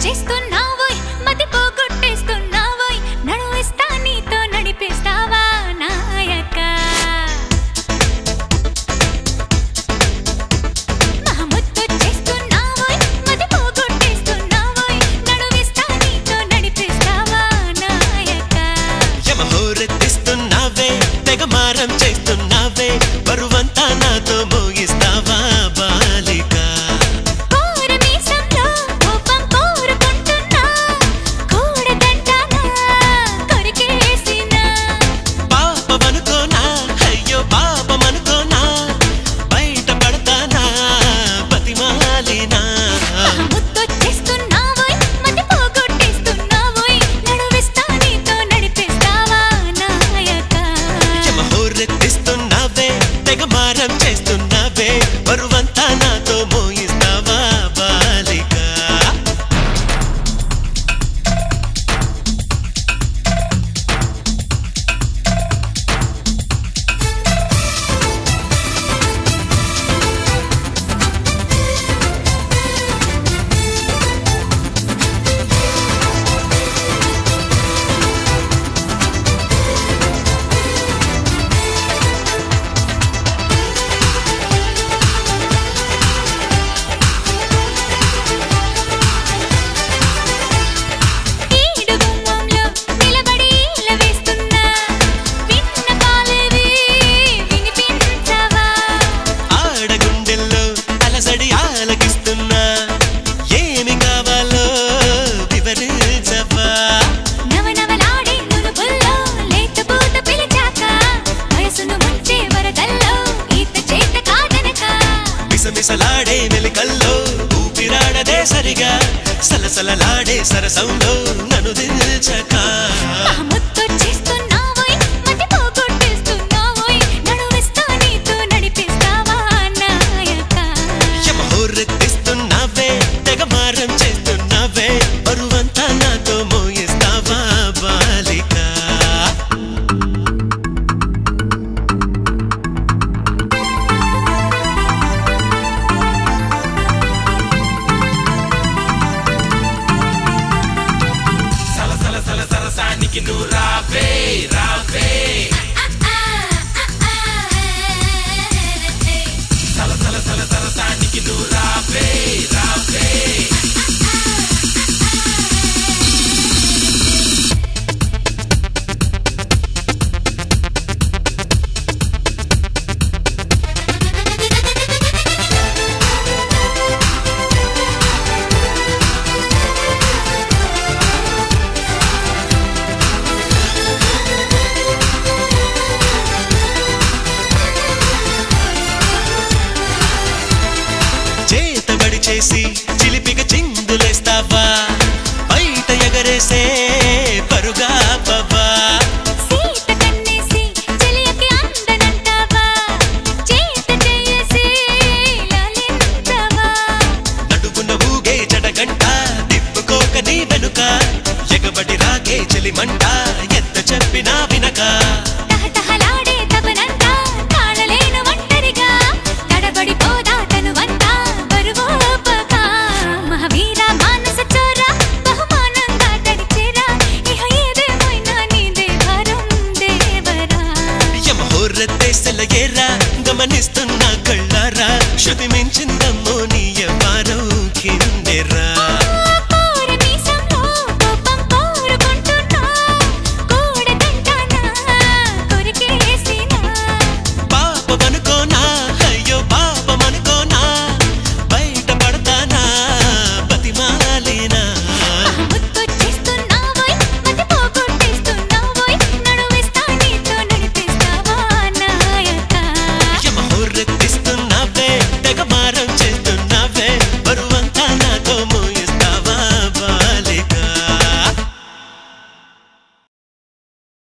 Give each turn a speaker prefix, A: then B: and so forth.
A: చేస్తున్నావోయ్ మతి పోగొట్టేస్తున్నావోయ్ నడువిస్తా నీతో నడిపిస్తావా నాయక మహముద్దు చేస్తున్నావోయ్ మతి పోగొట్టేస్తున్నావోయ్ నడువిస్తా నీతో నడిపిస్తావా నాయక
B: యమహోరెత్తిస్తున్నావే తెగమారం చేస్తున్నావే బరువంతా నాతో మోగిస్తావా బాలిక
A: కోరమీసంలో కోపం కోరుకుంటున్నా కూడదంటానా కొరికేసినా
B: పాపమనుకోనా అయ్యో పాపమనుకోనా బయట పడతానా బతిమాలినా
A: ముద్దొచ్చేస్తున్నావోయ్ మతి పోగొట్టేస్తున్నావోయ్ నడువిస్తా నీతో నడిపిస్తావా నాయక
B: యమహోరెత్తిస్తున్నావే తెగమారం చేస్తున్నావే బరువంతా నాతో మోగిస్తావా బాలిక
A: ఈడు గుమ్మంలో నిలబడి ఈల వేస్తున్నా విన్న కాలేవి వినిపించవా
B: ఆడగుండెల్లో అలసడి ఆలకిస్తున్నా ఏమి కావాలో వివరించవా
A: నవనవలాడే నునుపుల్లో లేత పూత పిలిచాక వయసును ముంచే వరదల్లో ఈత చేత కాదనక
B: మిసమిసలాడే మెలికల్లో ఊపిరాడదే సరిగా సలసలలాడే సరసంలో నన్ను దిల్చక
A: ముద్దొచ్చేస్తున్నావోయ్ మతి పోగొట్టేస్తున్నావోయ్ నడువిస్తా నీతో నడిపిస్తావా నాయక
B: యమహోరెత్తిస్తున్నావే తెగమారం చేస్తున్నావే బరువంతా నాతో మోయిస్తావా బాలిక చేతబడి చేసి చిలిపిగ చిందులేస్తావా బయట ఎగరేసే పరుగా పవ్వా
A: సీత కన్నేసి చెలియకి అందనంటావా చేత చేసి లాలించవా
B: నడుపున ఊగే జడగంట